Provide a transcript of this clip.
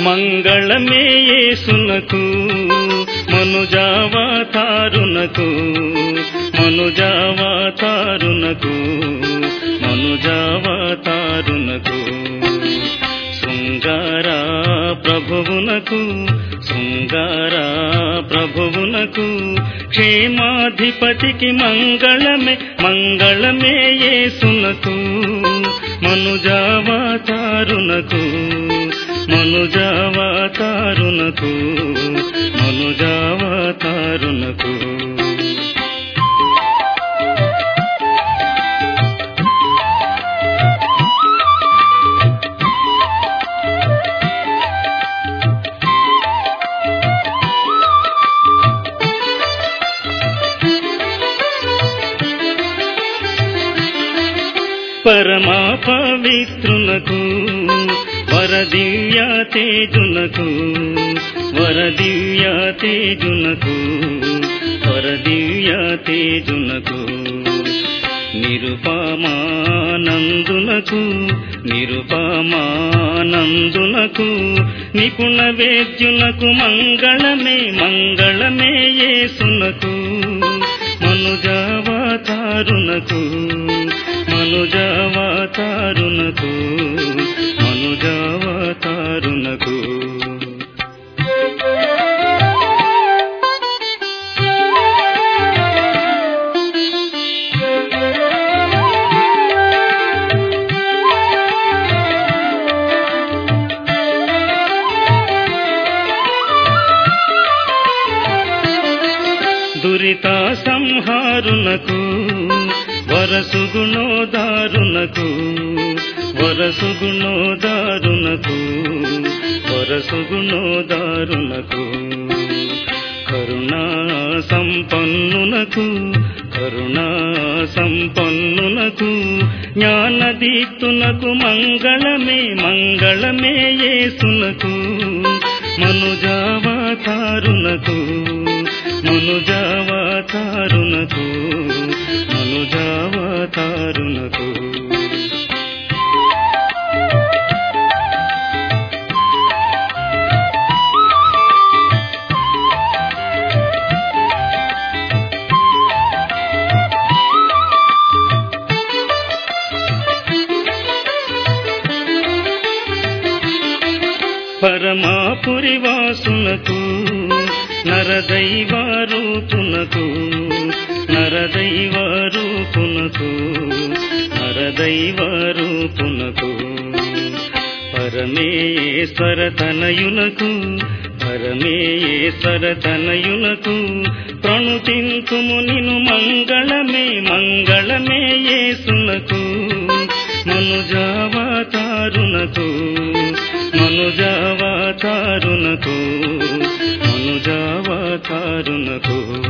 మంగళమే యేసునకు మనుజావతారునకు మనుజావతారునకు మనుజావతారునకు శృంగారా ప్రభువునకు శృంగారా ప్రభువునకు క్షేమాధిపతికి మంగళమే మంగళమే యేసునకు మనుజావతారునకు మనుజావతారునకు మనుజావతారునకు పరమా పవిత్రునకు వరదివ్య తేజునకు వరదివ్య తేజునకు వరదివ్య తేజునకు నిరుపమానందునకు నిరుపమానందునకు నిపుణ వేద్యునకు మంగళమే మంగళమే యేసునకు మనుజావతారునకు మనుజావతారునకు మనుజావతారునకు దురిత సంహారునకు వరసుగుణోదారునకు వరసుగుణోదారునకు వరసుగుణోదారునకు కరుణా సంపన్నునకు కరుణా సంపన్నునకు జ్ఞానదీప్తునకు మంగళమే మంగళమే యేసునకు మనుజావతారునకు మనుజావతారునకు మనుజావతారునకు పరమాపురి వాసునకు నరదైవారూపునకు నరదైవారూపునకు నరదైవారూపునకు పరమేశ్వర తనయునకు పరమేశ్వర తనయునకు ప్రణుతింతుము నిను మంగళమే మంగళమే యేసునకు మనుజావతారునకు మనుజావతారునకు మనుజావతారునకు